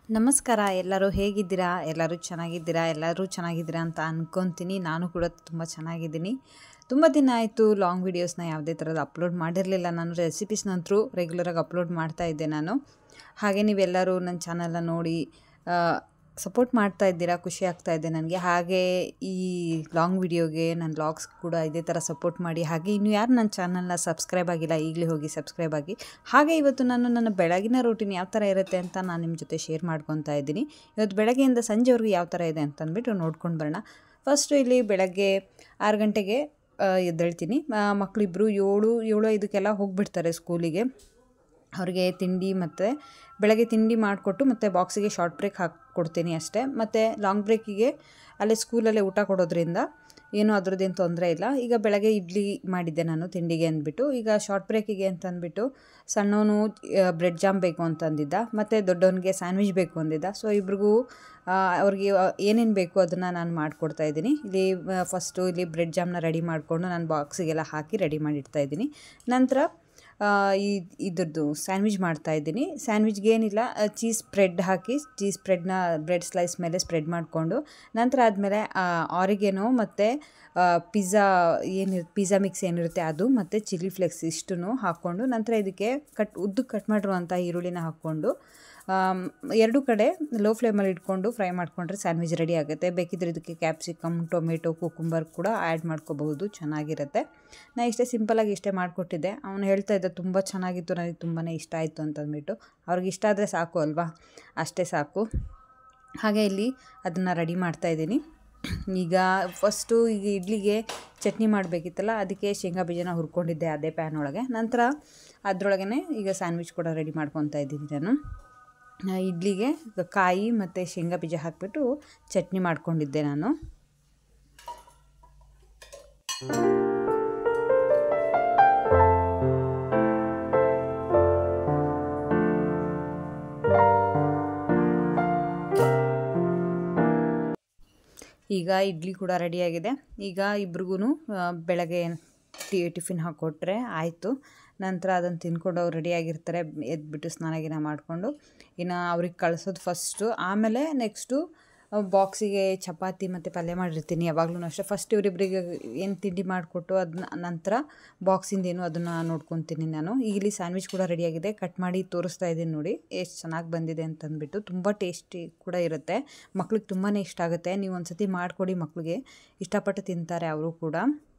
ನಮಸ್ಕಾರ ಎಲ್ಲರೂ ಹೇಗಿದ್ದೀರಾ ಎಲ್ಲರೂ ಚೆನ್ನಾಗಿದ್ದೀರಾ ಎಲ್ಲರೂ ಚೆನ್ನಾಗಿದ್ದೀರಾ ಅಂತ ಅನ್ಕೊತೀನಿ ನಾನು ಕೂಡ ತುಂಬ ಚೆನ್ನಾಗಿದ್ದೀನಿ ತುಂಬ ದಿನ ಆಯಿತು ಲಾಂಗ್ ವೀಡಿಯೋಸ್ನ ಯಾವುದೇ ಥರದ ಅಪ್ಲೋಡ್ ಮಾಡಿರಲಿಲ್ಲ ನಾನು ರೆಸಿಪೀಸ್ನಂತರೂ ರೆಗ್ಯುಲರಾಗಿ ಅಪ್ಲೋಡ್ ಮಾಡ್ತಾ ಇದ್ದೆ ನಾನು ಹಾಗೆ ನೀವೆಲ್ಲರೂ ನನ್ನ ಚಾನಲ್ನ ನೋಡಿ ಸಪೋರ್ಟ್ ಮಾಡ್ತಾ ಇದ್ದೀರಾ ಖುಷಿ ಆಗ್ತಾ ಇದೆ ನನಗೆ ಹಾಗೆ ಈ ಲಾಂಗ್ ವಿಡಿಯೋಗೆ ನನ್ನ ಲಾಗ್ಸ್ ಕೂಡ ಇದೇ ಥರ ಸಪೋರ್ಟ್ ಮಾಡಿ ಹಾಗೆ ಇನ್ನು ಯಾರು ನನ್ನ ಚಾನಲ್ನ ಸಬ್ಸ್ಕ್ರೈಬ್ ಆಗಿಲ್ಲ ಈಗಲೇ ಹೋಗಿ ಸಬ್ಸ್ಕ್ರೈಬ್ ಆಗಿ ಹಾಗೆ ಇವತ್ತು ನಾನು ನನ್ನ ಬೆಳಗಿನ ರೂಟೀನ್ ಯಾವ ಥರ ಇರುತ್ತೆ ಅಂತ ನಾನು ನಿಮ್ಮ ಜೊತೆ ಶೇರ್ ಮಾಡ್ಕೊತಾ ಇದ್ದೀನಿ ಇವತ್ತು ಬೆಳಗ್ಗೆಯಿಂದ ಸಂಜೆವರೆಗೂ ಯಾವ ಥರ ಇದೆ ಅಂತ ಅಂದ್ಬಿಟ್ಟು ನೋಡ್ಕೊಂಡು ಬರೋಣ ಫಸ್ಟು ಇಲ್ಲಿ ಬೆಳಗ್ಗೆ ಆರು ಗಂಟೆಗೆ ಆ, ಎದ್ದೇಳ್ತೀನಿ ಮಕ್ಕಳಿಬ್ಬರು ಏಳು ಏಳು ಐದಕ್ಕೆಲ್ಲ ಹೋಗಿಬಿಡ್ತಾರೆ ಸ್ಕೂಲಿಗೆ ಅವ್ರಿಗೆ ತಿಂಡಿ ಮತ್ತು ಬೆಳಗ್ಗೆ ತಿಂಡಿ ಮಾಡಿಕೊಟ್ಟು ಮತ್ತು ಬಾಕ್ಸಿಗೆ ಶಾರ್ಟ್ ಬ್ರೇಕ್ ಹಾಕ್ಕೊಡ್ತೀನಿ ಅಷ್ಟೇ ಮತ್ತು ಲಾಂಗ್ ಬ್ರೇಕಿಗೆ ಅಲ್ಲೇ ಸ್ಕೂಲಲ್ಲೇ ಊಟ ಕೊಡೋದ್ರಿಂದ ಏನೂ ಅದ್ರದ್ದೇನು ತೊಂದರೆ ಇಲ್ಲ ಈಗ ಬೆಳಗ್ಗೆ ಇಡ್ಲಿ ಮಾಡಿದ್ದೆ ನಾನು ತಿಂಡಿಗೆ ಅಂದ್ಬಿಟ್ಟು ಈಗ ಶಾರ್ಟ್ ಬ್ರೇಕಿಗೆ ಅಂತ ಅಂದ್ಬಿಟ್ಟು ಸಣ್ಣವನು ಬ್ರೆಡ್ ಜಾಮ್ ಬೇಕು ಅಂತಂದಿದ್ದ ಮತ್ತು ದೊಡ್ಡವನಿಗೆ ಸ್ಯಾಂಡ್ವಿಚ್ ಬೇಕು ಅಂದಿದ್ದ ಸೊ ಇಬ್ರಿಗೂ ಆ, ಅವ್ರಿಗೆ ಏನೇನು ಬೇಕು ಅದನ್ನು ನಾನು ಮಾಡಿಕೊಡ್ತಾ ಇದ್ದೀನಿ ಇಲ್ಲಿ ಫಸ್ಟು ಇಲ್ಲಿ ಬ್ರೆಡ್ ಜಾಮ್ನ ರೆಡಿ ಮಾಡಿಕೊಂಡು ನಾನು ಬಾಕ್ಸಿಗೆಲ್ಲ ಹಾಕಿ ರೆಡಿ ಮಾಡಿಡ್ತಾ ಇದ್ದೀನಿ ನಂತರ ಆ, ಈ ಇದ್ರದ್ದು ಸ್ಯಾಂಡ್ವಿಚ್ ಮಾಡ್ತಾ ಇದ್ದೀನಿ ಸ್ಯಾಂಡ್ವಿಚ್ಗೆ ಏನಿಲ್ಲ ಚೀಸ್ ಸ್ಪ್ರೆಡ್ ಹಾಕಿ ಚೀಸ್ ಸ್ಪ್ರೆಡ್ನ ಬ್ರೆಡ್ ಸ್ಲೈಸ್ ಮೇಲೆ ಸ್ಪ್ರೆಡ್ ಮಾಡಿಕೊಂಡು ನಂತರ ಆದಮೇಲೆ ಆರಿಗೇನೋ ಮತ್ತು ಪಿಜ್ಜಾ ಏನಿರುತ್ತೆ ಪಿಜ್ಜಾ ಮಿಕ್ಸ್ ಏನಿರುತ್ತೆ ಅದು ಮತ್ತು ಚಿಲ್ಲಿ ಫ್ಲೆಕ್ಸ್ ಇಷ್ಟನ್ನು ಹಾಕ್ಕೊಂಡು ನಂತರ ಇದಕ್ಕೆ ಕಟ್ ಉದ್ದಕ್ಕೆ ಕಟ್ ಮಾಡಿರುವಂಥ ಈರುಳ್ಳಿನ ಹಾಕ್ಕೊಂಡು ಆಮ್, ಎರಡು ಕಡೆ ಲೋ ಫ್ಲೇಮಲ್ಲಿ ಇಟ್ಕೊಂಡು ಫ್ರೈ ಮಾಡಿಕೊಂಡ್ರೆ ಸ್ಯಾಂಡ್ವಿಚ್ ರೆಡಿ ಆಗುತ್ತೆ ಬೇಕಿದ್ರೆ ಇದಕ್ಕೆ ಕ್ಯಾಪ್ಸಿಕಮ್ ಟೊಮೆಟೊ ಕುಕುಂಬರ್ ಕೂಡ ಆ್ಯಡ್ ಮಾಡ್ಕೋಬಹುದು ಚೆನ್ನಾಗಿರುತ್ತೆ ನಾ ಇಷ್ಟೇ ಸಿಂಪಲಾಗಿ ಇಷ್ಟೇ ಮಾಡಿಕೊಟ್ಟಿದ್ದೆ ಅವನು ಹೇಳ್ತಾ ಇದ್ದ ತುಂಬ ಚೆನ್ನಾಗಿತ್ತು ನನಗೆ ತುಂಬಾ ಇಷ್ಟ ಆಯಿತು ಅಂತಂದ್ಬಿಟ್ಟು ಅವ್ರಿಗೆ ಇಷ್ಟ ಆದರೆ ಸಾಕು ಅಲ್ವಾ ಅಷ್ಟೇ ಸಾಕು ಹಾಗೆ ಇಲ್ಲಿ ಅದನ್ನು ರೆಡಿ ಮಾಡ್ತಾ ಇದ್ದೀನಿ ಈಗ ಫಸ್ಟು ಈಗ ಇಡ್ಲಿಗೆ ಚಟ್ನಿ ಮಾಡಬೇಕಿತ್ತಲ್ಲ ಅದಕ್ಕೆ ಶೇಂಗಾ ಬೀಜನ ಹುರ್ಕೊಂಡಿದ್ದೆ ಅದೇ ಪ್ಯಾನ್ ಒಳಗೆ ನಂತರ ಅದರೊಳಗೇ ಈಗ ಸ್ಯಾಂಡ್ವಿಚ್ ಕೂಡ ರೆಡಿ ಮಾಡ್ಕೊತಾ ಇದ್ದೀನಿ ನಾನು ಆ, ಇಡ್ಲಿಗೆ ಕಾಯಿ ಮತ್ತು ಶೇಂಗಾ ಬೀಜ ಹಾಕಿಬಿಟ್ಟು ಚಟ್ನಿ ಮಾಡ್ಕೊಂಡಿದ್ದೆ ನಾನು ಈಗ ಇಡ್ಲಿ ಕೂಡ ರೆಡಿಯಾಗಿದೆ ಈಗ ಇಬ್ರಿಗೂ ಬೆಳಗ್ಗೆ ಟಿ ಟಿಫಿನ್ ಹಾಕ್ಕೊಟ್ರೆ ಆಯಿತು ನಂತರ ಅದನ್ನು ತಿನ್ಕೊಂಡು ಅವ್ರು ರೆಡಿಯಾಗಿರ್ತಾರೆ ಎದ್ಬಿಟ್ಟು ಸ್ನಾನ ಗಿನ ಮಾಡಿಕೊಂಡು ಇನ್ನು ಅವ್ರಿಗೆ ಕಳಿಸೋದು ಫಸ್ಟು ಆಮೇಲೆ ನೆಕ್ಸ್ಟು ಬಾಕ್ಸಿಗೆ ಚಪಾತಿ ಮತ್ತು ಪಲ್ಯ ಮಾಡಿರ್ತೀನಿ ಯಾವಾಗಲೂ ಅಷ್ಟೇ ಫಸ್ಟ್ ಇವರಿಬ್ಬರಿಗೆ ಏನು ತಿಂಡಿ ಮಾಡಿಕೊಟ್ಟು ಅದನ್ನ ನಂತರ ಬಾಕ್ಸಿಂದ ಏನು ಅದನ್ನು ನೋಡ್ಕೊತೀನಿ ನಾನು ಈಗ ಇಲ್ಲಿ ಸ್ಯಾಂಡ್ವಿಚ್ ಕೂಡ ರೆಡಿಯಾಗಿದೆ ಕಟ್ ಮಾಡಿ ತೋರಿಸ್ತಾ ಇದ್ದೀನಿ ನೋಡಿ ಎಷ್ಟು ಚೆನ್ನಾಗಿ ಬಂದಿದೆ ಅಂತಂದ್ಬಿಟ್ಟು ತುಂಬ ಟೇಸ್ಟಿ ಕೂಡ ಇರುತ್ತೆ ಮಕ್ಳಿಗೆ ತುಂಬಾ ಇಷ್ಟ ಆಗುತ್ತೆ ನೀವು ಒಂದು ಸತಿ ಮಾಡಿಕೊಡಿ ಮಕ್ಕಳಿಗೆ ಇಷ್ಟಪಟ್ಟು ತಿಂತಾರೆ ಅವರು ಕೂಡ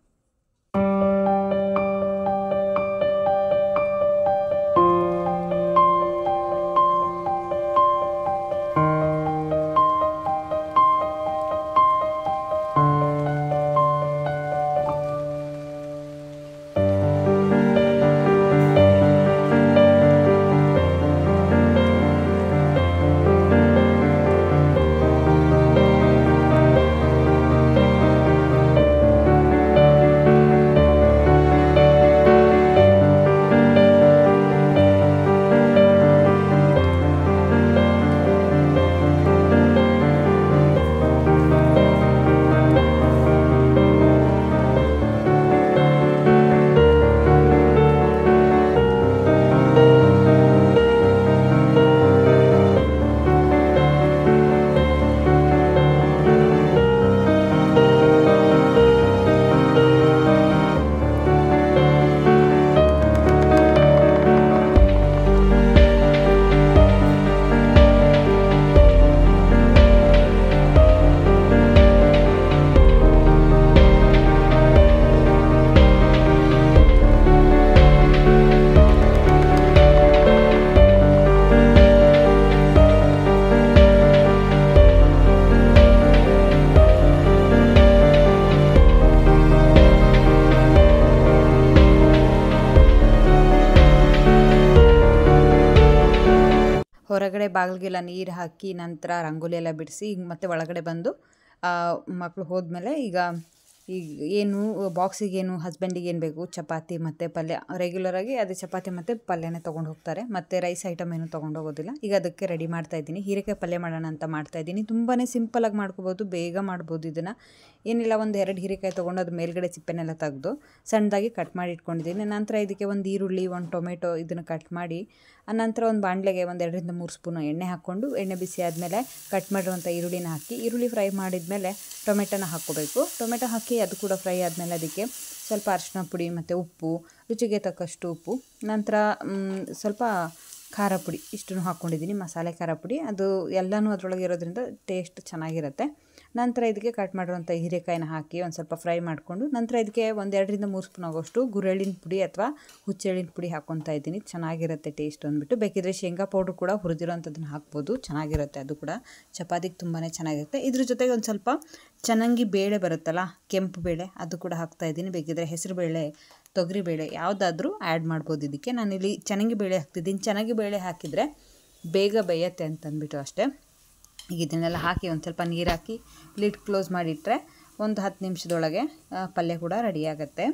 ಹೊರಗಡೆ ಬಾಗಿಲಿಗೆಲ್ಲ ನೀರು ಹಾಕಿ ನಂತರ ರಂಗೋಲಿ ಎಲ್ಲ ಬಿಡಿಸಿ ಈಗ ಮತ್ತೆ ಒಳಗಡೆ ಬಂದು ಮಕ್ಕಳು ಹೋದ್ಮೇಲೆ ಈಗ ಈಗ ಏನು ಬಾಕ್ಸಿಗೆ ಏನು ಹಸ್ಬೆಂಡಿಗೆ ಏನು ಬೇಕು ಚಪಾತಿ ಮತ್ತು ಪಲ್ಯ ರೆಗ್ಯುಲರಾಗಿ ಅದೇ ಚಪಾತಿ ಮತ್ತು ಪಲ್ಯನೇ ತೊಗೊಂಡು ಹೋಗ್ತಾರೆ ಮತ್ತು ರೈಸ್ ಐಟಮ್ ಏನು ತೊಗೊಂಡು ಹೋಗೋದಿಲ್ಲ ಈಗ ಅದಕ್ಕೆ ರೆಡಿ ಮಾಡ್ತಾ ಇದ್ದೀನಿ ಹೀರೆಕಾಯಿ ಪಲ್ಯ ಮಾಡೋಣ ಅಂತ ಮಾಡ್ತಾ ಇದ್ದೀನಿ ತುಂಬಾ ಸಿಂಪಲಾಗಿ ಮಾಡ್ಕೋಬೋದು ಬೇಗ ಮಾಡ್ಬೋದು ಇದನ್ನು ಏನಿಲ್ಲ ಒಂದು ಎರಡು ಹೀರೆಕಾಯಿ ತೊಗೊಂಡು ಅದ್ರ ಮೇಲ್ಗಡೆ ಚಿಪ್ಪೆನೆಲ್ಲ ತೆಗೆದು ಸಣ್ಣದಾಗಿ ಕಟ್ ಮಾಡಿ ಇಟ್ಕೊಂಡಿದ್ದೀನಿ ನಂತರ ಇದಕ್ಕೆ ಒಂದು ಈರುಳ್ಳಿ ಒಂದು ಟೊಮೆಟೊ ಇದನ್ನು ಕಟ್ ಮಾಡಿ ಅನಂತರ ಒಂದು ಬಾಣಲೆಗೆ ಒಂದು ಎರಡರಿಂದ ಮೂರು ಸ್ಪೂನು ಎಣ್ಣೆ ಹಾಕ್ಕೊಂಡು ಎಣ್ಣೆ ಬಿಸಿ ಆದಮೇಲೆ ಕಟ್ ಮಾಡಿರುವಂಥ ಈರುಳ್ಳಿನ ಹಾಕಿ ಈರುಳ್ಳಿ ಫ್ರೈ ಮಾಡಿದ್ಮೇಲೆ ಟೊಮೆಟೊನ ಹಾಕ್ಕೋಬೇಕು ಟೊಮೆಟೊ ಹಾಕಿ ಅದು ಕೂಡ ಫ್ರೈ ಆದಮೇಲೆ ಅದಕ್ಕೆ ಸ್ವಲ್ಪ ಅರಿಶಿನ ಪುಡಿ ಮತ್ತು ಉಪ್ಪು ರುಚಿಗೆ ತಕ್ಕಷ್ಟು ಉಪ್ಪು ನಂತರ ಸ್ವಲ್ಪ ಖಾರ ಪುಡಿ ಇಷ್ಟನ್ನು ಹಾಕ್ಕೊಂಡಿದ್ದೀನಿ ಮಸಾಲೆ ಖಾರ ಪುಡಿ ಅದು ಎಲ್ಲನೂ ಅದರೊಳಗೆ ಇರೋದ್ರಿಂದ ಟೇಸ್ಟ್ ಚೆನ್ನಾಗಿರುತ್ತೆ ನಂತರ ಇದಕ್ಕೆ ಕಟ್ ಮಾಡಿರುವಂಥ ಹೀರೆಕಾಯಿನ ಹಾಕಿ ಒಂದು ಸ್ವಲ್ಪ ಫ್ರೈ ಮಾಡಿಕೊಂಡು ನಂತರ ಇದಕ್ಕೆ ಒಂದು ಎರಡರಿಂದ ಮೂರು ಸ್ಪೂನ್ ಆಗೋಷ್ಟು ಗುರೆಳ್ಳಿನ ಪುಡಿ ಅಥವಾ ಹುಚ್ಚೆಳ್ಳಿನ ಪುಡಿ ಹಾಕ್ಕೊತಾ ಇದ್ದೀನಿ ಚೆನ್ನಾಗಿರುತ್ತೆ ಟೇಸ್ಟ್ ಅಂದ್ಬಿಟ್ಟು ಬೇಕಿದ್ರೆ ಶೇಂಗಾ ಪೌಡ್ರ್ ಕೂಡ ಹುರಿದಿರೋಂಥದ್ದನ್ನ ಹಾಕ್ಬೋದು ಚೆನ್ನಾಗಿರುತ್ತೆ ಅದು ಕೂಡ ಚಪಾತಿಗೆ ತುಂಬಾ ಚೆನ್ನಾಗಿರುತ್ತೆ ಇದ್ರ ಜೊತೆಗೆ ಒಂದು ಸ್ವಲ್ಪ ಚೆನ್ನಾಗಿ ಬೇಳೆ ಬರುತ್ತಲ್ಲ ಕೆಂಪು ಬೇಳೆ ಅದು ಕೂಡ ಹಾಕ್ತಾ ಇದ್ದೀನಿ ಬೇಕಿದ್ರೆ ಹೆಸರು ಬೇಳೆ ತೊಗರಿಬೇಳೆ ಯಾವುದಾದ್ರೂ ಆ್ಯಡ್ ಮಾಡ್ಬೋದು ಇದಕ್ಕೆ ನಾನಿಲ್ಲಿ ಚೆನ್ನಾಗಿ ಬೇಳೆ ಹಾಕ್ತಿದ್ದೀನಿ ಚೆನ್ನಾಗಿ ಬೇಳೆ ಹಾಕಿದರೆ ಬೇಗ ಬೇಯತ್ತೆ ಅಂತಂದ್ಬಿಟ್ಟು ಅಷ್ಟೇ ಈಗ ಇದನ್ನೆಲ್ಲ ಹಾಕಿ ಒಂದು ಸ್ವಲ್ಪ ನೀರು ಹಾಕಿ ಲಿಡ್ ಕ್ಲೋಸ್ ಮಾಡಿಟ್ರೆ ಒಂದು ಹತ್ತು ನಿಮಿಷದೊಳಗೆ ಪಲ್ಯ ಕೂಡ ರೆಡಿಯಾಗತ್ತೆ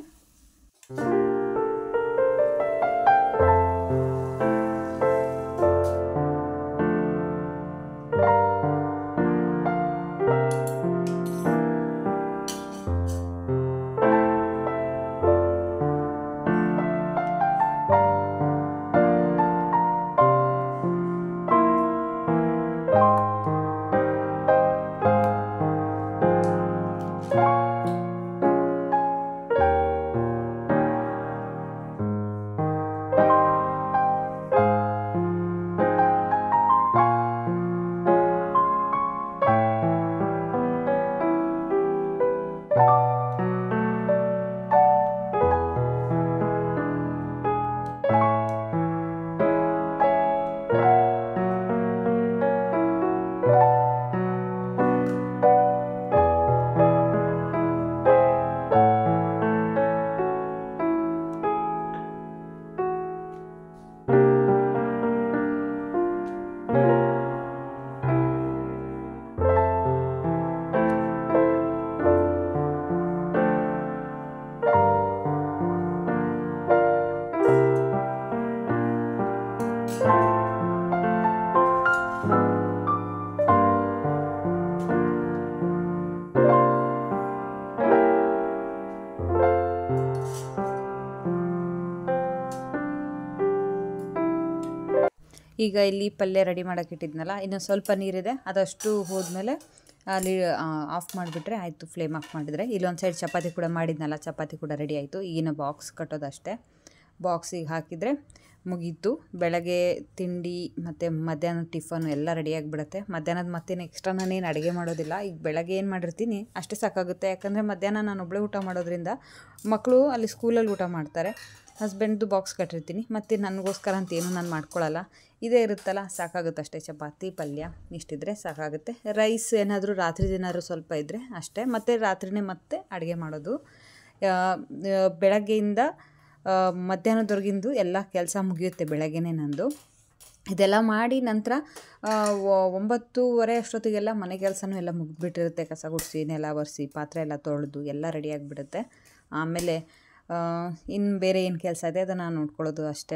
ಈಗ ಇಲ್ಲಿ ಪಲ್ಯ ರೆಡಿ ಮಾಡೋಕೆ ಇಟ್ಟಿದ್ನಲ್ಲ ಇನ್ನು ಸ್ವಲ್ಪ ನೀರಿದೆ ಅದಷ್ಟು ಹೋದ್ಮೇಲೆ ಅಲ್ಲಿ ಆಫ್ ಮಾಡಿಬಿಟ್ರೆ ಆಯಿತು ಫ್ಲೇಮ್ ಆಫ್ ಮಾಡಿದರೆ ಇಲ್ಲೊಂದು ಸೈಡ್ ಚಪಾತಿ ಕೂಡ ಮಾಡಿದ್ನಲ್ಲ ಚಪಾತಿ ಕೂಡ ರೆಡಿ ಆಯಿತು ಈಗಿನ ಬಾಕ್ಸ್ ಕಟ್ಟೋದಷ್ಟೇ ಬಾಕ್ಸಿಗೆ ಹಾಕಿದರೆ ಮುಗೀತು ಬೆಳಗ್ಗೆ ತಿಂಡಿ ಮತ್ತು ಮಧ್ಯಾಹ್ನ ಟಿಫನ್ ಎಲ್ಲ ರೆಡಿಯಾಗಿಬಿಡುತ್ತೆ ಮಧ್ಯಾಹ್ನದ ಮತ್ತೇನು ಎಕ್ಸ್ಟ್ರಾ ನಾನೇನು ಅಡುಗೆ ಮಾಡೋದಿಲ್ಲ ಈಗ ಬೆಳಗ್ಗೆ ಏನು ಮಾಡಿರ್ತೀನಿ ಅಷ್ಟೇ ಸಾಕಾಗುತ್ತೆ ಯಾಕಂದರೆ ಮಧ್ಯಾಹ್ನ ನಾನು ಒಬ್ಬಳೇ ಊಟ ಮಾಡೋದ್ರಿಂದ ಮಕ್ಕಳು ಅಲ್ಲಿ ಸ್ಕೂಲಲ್ಲಿ ಊಟ ಮಾಡ್ತಾರೆ ಹಸ್ಬೆಂಡ್ದು ಬಾಕ್ಸ್ ಕಟ್ಟಿರ್ತೀನಿ ಮತ್ತು ನನಗೋಸ್ಕರ ಅಂತ ಏನು ನಾನು ಮಾಡ್ಕೊಳ್ಳಲ್ಲ ಇದೇ ಇರುತ್ತಲ್ಲ ಸಾಕಾಗುತ್ತೆ ಅಷ್ಟೇ ಚಪಾತಿ ಪಲ್ಯ ಇಷ್ಟಿದ್ರೆ ಸಾಕಾಗುತ್ತೆ ರೈಸ್ ಏನಾದರೂ ರಾತ್ರಿ ಏನಾದರೂ ಸ್ವಲ್ಪ ಇದ್ದರೆ ಅಷ್ಟೇ ಮತ್ತು ರಾತ್ರಿನೇ ಮತ್ತೆ ಅಡುಗೆ ಮಾಡೋದು ಬೆಳಗ್ಗೆಯಿಂದ ಮಧ್ಯಾಹ್ನದವರೆಗಿಂದು ಎಲ್ಲ ಕೆಲಸ ಮುಗಿಯುತ್ತೆ ಬೆಳಗ್ಗೆನೇ ನಂದು ಇದೆಲ್ಲ ಮಾಡಿ ನಂತರ ಒಂಬತ್ತೂವರೆ ಅಷ್ಟೊತ್ತಿಗೆಲ್ಲ ಮನೆ ಕೆಲಸನೂ ಎಲ್ಲ ಮುಗಿದ್ಬಿಟ್ಟಿರುತ್ತೆ ಕಸ ಗುಡಿಸಿ ನೆಲ ಒರೆಸಿ ಪಾತ್ರೆ ಎಲ್ಲ ತೊಳೆದು ಎಲ್ಲ ರೆಡಿಯಾಗಿಬಿಡುತ್ತೆ ಆಮೇಲೆ ಇನ್ನು ಬೇರೆ ಏನು ಕೆಲಸ ಇದೆ ಅದನ್ನು ನೋಡ್ಕೊಳ್ಳೋದು ಅಷ್ಟೇ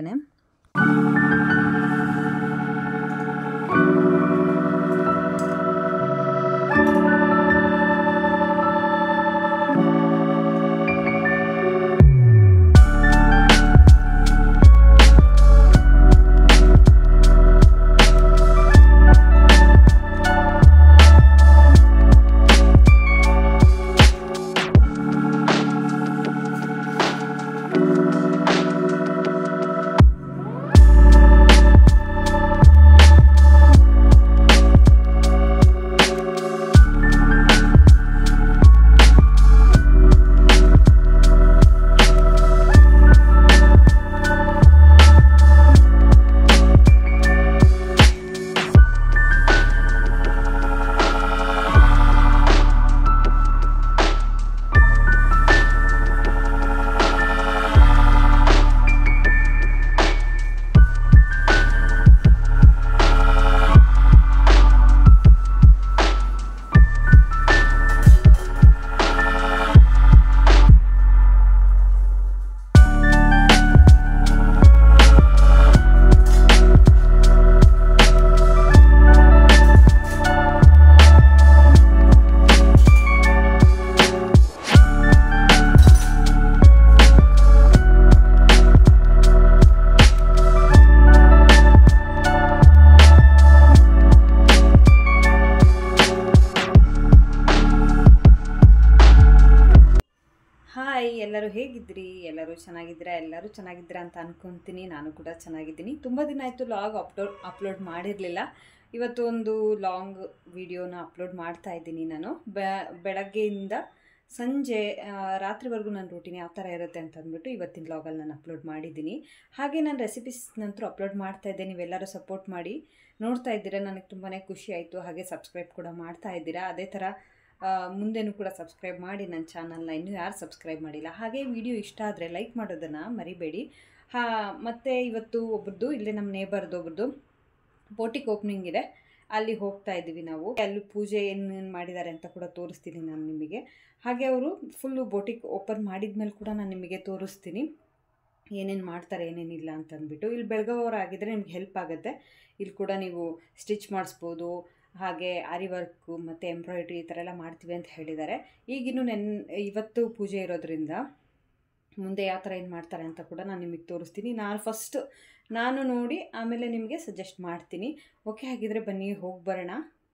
ಎಲ್ಲರೂ ಹೇಗಿದ್ರಿ ಎಲ್ಲರೂ ಚೆನ್ನಾಗಿದ್ದೀರಾ ಎಲ್ಲರೂ ಚೆನ್ನಾಗಿದ್ದೀರಾ ಅಂತ ಅನ್ಕೊತೀನಿ ನಾನು ಕೂಡ ಚೆನ್ನಾಗಿದ್ದೀನಿ ತುಂಬ ದಿನ ಆಯಿತು ಲಾಗ್ ಅಪ್ಲೋಡ್ ಅಪ್ಲೋಡ್ ಮಾಡಿರಲಿಲ್ಲ ಇವತ್ತು ಒಂದು ಲಾಂಗ್ ವಿಡಿಯೋನ ಅಪ್ಲೋಡ್ ಮಾಡ್ತಾ ಇದ್ದೀನಿ ನಾನು ಬೆಳಗ್ಗೆಯಿಂದ ಸಂಜೆ ಆ, ರಾತ್ರಿವರೆಗೂ ನನ್ನ ರೂಟೀನ್ ಯಾವ ಥರ ಇರುತ್ತೆ ಅಂತ ಅಂದ್ಬಿಟ್ಟು ಇವತ್ತಿನ ಲಾಗಲ್ಲಿ ನಾನು ಅಪ್ಲೋಡ್ ಮಾಡಿದ್ದೀನಿ ಹಾಗೆ ನಾನು ರೆಸಿಪೀಸ್ ನಂತರ ಅಪ್ಲೋಡ್ ಮಾಡ್ತಾ ಇದ್ದೆ ನೀವೆಲ್ಲರೂ ಸಪೋರ್ಟ್ ಮಾಡಿ ನೋಡ್ತಾ ಇದ್ದೀರಾ ನನಗೆ ತುಂಬಾ ಖುಷಿ ಆಯಿತು ಹಾಗೆ ಸಬ್ಸ್ಕ್ರೈಬ್ ಕೂಡ ಮಾಡ್ತಾ ಇದ್ದೀರಾ ಅದೇ ಥರ ಆ, ಮುಂದೆನೂ ಕೂಡ ಸಬ್ಸ್ಕ್ರೈಬ್ ಮಾಡಿ ನನ್ನ ಚಾನಲ್ನ ಇನ್ನೂ ಯಾರು ಸಬ್ಸ್ಕ್ರೈಬ್ ಮಾಡಿಲ್ಲ ಹಾಗೆ ವಿಡಿಯೋ ಇಷ್ಟ ಆದರೆ ಲೈಕ್ ಮಾಡೋದನ್ನು ಮರಿಬೇಡಿ ಹಾ ಮತ್ತು ಇವತ್ತು ಒಬ್ರದ್ದು ಇಲ್ಲೇ ನಮ್ಮ ನೇಬರ್ದು ಒಬ್ರದ್ದು ಬೋಟಿಕ್ ಓಪನಿಂಗ್ ಇದೆ ಅಲ್ಲಿ ಹೋಗ್ತಾ ಇದ್ದೀವಿ ನಾವು ಅಲ್ಲಿ ಪೂಜೆ ಏನೇನು ಮಾಡಿದ್ದಾರೆ ಅಂತ ಕೂಡ ತೋರಿಸ್ತೀನಿ ನಾನು ನಿಮಗೆ ಹಾಗೆ ಅವರು ಫುಲ್ಲು ಬೋಟಿಕ್ ಓಪನ್ ಮಾಡಿದ್ಮೇಲೆ ಕೂಡ ನಾನು ನಿಮಗೆ ತೋರಿಸ್ತೀನಿ ಏನೇನು ಮಾಡ್ತಾರೆ ಏನೇನಿಲ್ಲ ಅಂತ ಅಂದ್ಬಿಟ್ಟು ಇಲ್ಲಿ ಬೆಳಗಾವರಾಗಿದ್ದರೆ ನಿಮ್ಗೆ ಹೆಲ್ಪ್ ಆಗುತ್ತೆ ಇಲ್ಲಿ ಕೂಡ ನೀವು ಸ್ಟಿಚ್ ಮಾಡಿಸ್ಬೋದು ಹಾಗೆ ಆರಿ ವರ್ಕು ಮತ್ತು ಎಂಬ್ರಾಯ್ಡ್ರಿ ಈ ಥರ ಎಲ್ಲ ಮಾಡ್ತೀವಿ ಅಂತ ಹೇಳಿದ್ದಾರೆ ಈಗಿನ್ನು ನೆನ್ ಇವತ್ತು ಪೂಜೆ ಇರೋದ್ರಿಂದ ಮುಂದೆ ಯಾವ ಥರ ಏನು ಮಾಡ್ತಾರೆ ಅಂತ ಕೂಡ ನಾನು ನಿಮಗೆ ತೋರಿಸ್ತೀನಿ ನಾನು ಫಸ್ಟ್ ನಾನು ನೋಡಿ ಆಮೇಲೆ ನಿಮಗೆ ಸಜೆಸ್ಟ್ ಮಾಡ್ತೀನಿ ಓಕೆ ಹಾಗಿದ್ರೆ ಬನ್ನಿ ಹೋಗಿ ಬರೋಣ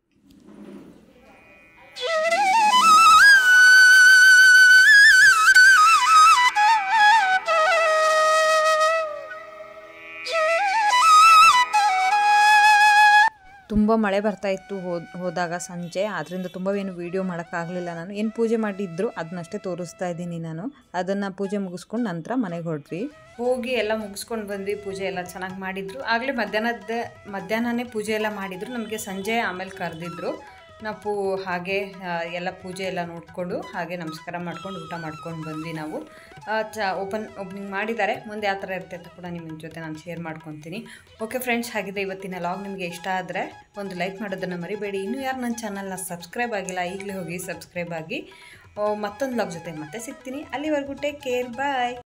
ತುಂಬ ಮಳೆ ಬರ್ತಾ ಇತ್ತು ಹೋದ್ ಹೋದಾಗ ಸಂಜೆ ಅದರಿಂದ ತುಂಬ ಏನು ವೀಡಿಯೋ ಮಾಡೋಕ್ಕಾಗಲಿಲ್ಲ ನಾನು ಏನು ಪೂಜೆ ಮಾಡಿದ್ರು ಅದನ್ನಷ್ಟೇ ತೋರಿಸ್ತಾ ಇದ್ದೀನಿ ನಾನು ಅದನ್ನು ಪೂಜೆ ಮುಗಿಸ್ಕೊಂಡು ನಂತರ ಮನೆಗೆ ಹೊರಟ್ವಿ ಹೋಗಿ ಎಲ್ಲ ಮುಗಿಸ್ಕೊಂಡು ಬಂದ್ವಿ ಪೂಜೆ ಎಲ್ಲ ಚೆನ್ನಾಗಿ ಮಾಡಿದ್ರು ಆಗಲೇ ಮಧ್ಯಾಹ್ನದ ಮಧ್ಯಾಹ್ನನೇ ಪೂಜೆ ಎಲ್ಲ ಮಾಡಿದರು ನಮಗೆ ಸಂಜೆ ಆಮೇಲೆ ಕರೆದಿದ್ರು ನಾವು ಹಾಗೆ ಆ, ಎಲ್ಲ ಪೂಜೆ ಎಲ್ಲ ನೋಡಿಕೊಂಡು ಹಾಗೆ ನಮಸ್ಕಾರ ಮಾಡ್ಕೊಂಡು ಊಟ ಮಾಡ್ಕೊಂಡು ಬಂದ್ವಿ ನಾವು ಆ, ಚ ಓಪನ್ ಓಪನಿಂಗ್ ಮಾಡಿದ್ದಾರೆ ಮುಂದೆ ಯಾವ ಥರ ಇರುತ್ತೆ ಅಂತ ಕೂಡ ನಿಮ್ಮ ಜೊತೆ ನಾನು ಶೇರ್ ಮಾಡ್ಕೊತೀನಿ ಓಕೆ ಫ್ರೆಂಡ್ಸ್ ಹಾಗಿದೆ ಇವತ್ತಿನ ಲಾಗ್ ನಿಮಗೆ ಇಷ್ಟ ಆದರೆ ಒಂದು ಲೈಕ್ ಮಾಡೋದನ್ನು ಮರಿಬೇಡಿ ಇನ್ನೂ ಯಾರು ನನ್ನ ಚಾನಲ್ನ ಸಬ್ಸ್ಕ್ರೈಬ್ ಆಗಿಲ್ಲ ಈಗಲೇ ಹೋಗಿ ಸಬ್ಸ್ಕ್ರೈಬ್ ಆಗಿ ಮತ್ತೊಂದು ಲಾಗ್ ಜೊತೆ ಮತ್ತೆ ಸಿಗ್ತೀನಿ ಅಲ್ಲಿವರೆಗೂ ಟೇಕ್ ಕೇರ್ ಬಾಯ್